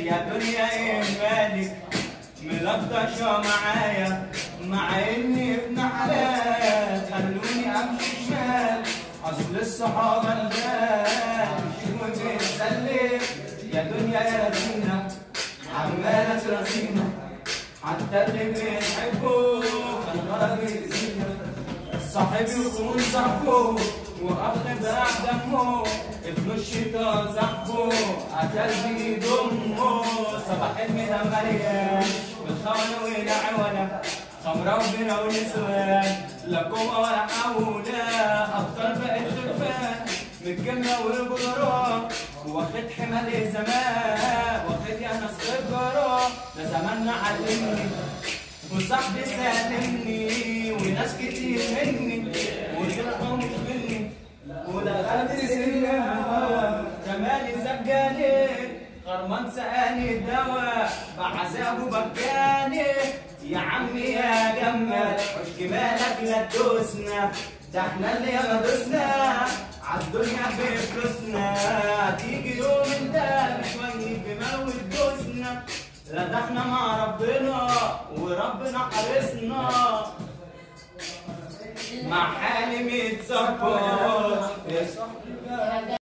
يا دنيا ايه مالك ملطشة معايا مع اني ابن حلال خلوني امشي شمال اصل الصحابة البال مش بتسلم يا دنيا يا رزينة عمالة ترزينا حتى اللي بنحبه كان غرض يأذينا صاحبي يكون صاحبه واخ باع دمه ابن الشيطان صاحبه قتل بايده امه صباح الميدا مليان بالخونه والعوله خمرة وبنا ونسوان لكم ولا حولة أبطال بقت خفان من الجملة والجرام واخد حمل زمان واخد يا ناس خبرة ده زماننا علمني وصاحبي سالمني وناس كتير مني وطلعوا مش مني ودخلت سينما جمالي سجاني خرمان سقاني الدواء بعذابه بكاني يا عمي يا جمال مش جمالك لا تدوسنا ده احنا اللي ياما دوسنا عالدنيا بفلوسنا تيجي يوم انت شوية بموت دوسنا لا ده احنا مع ربنا وربنا حارسنا مع حالي متظبط يا صاحبي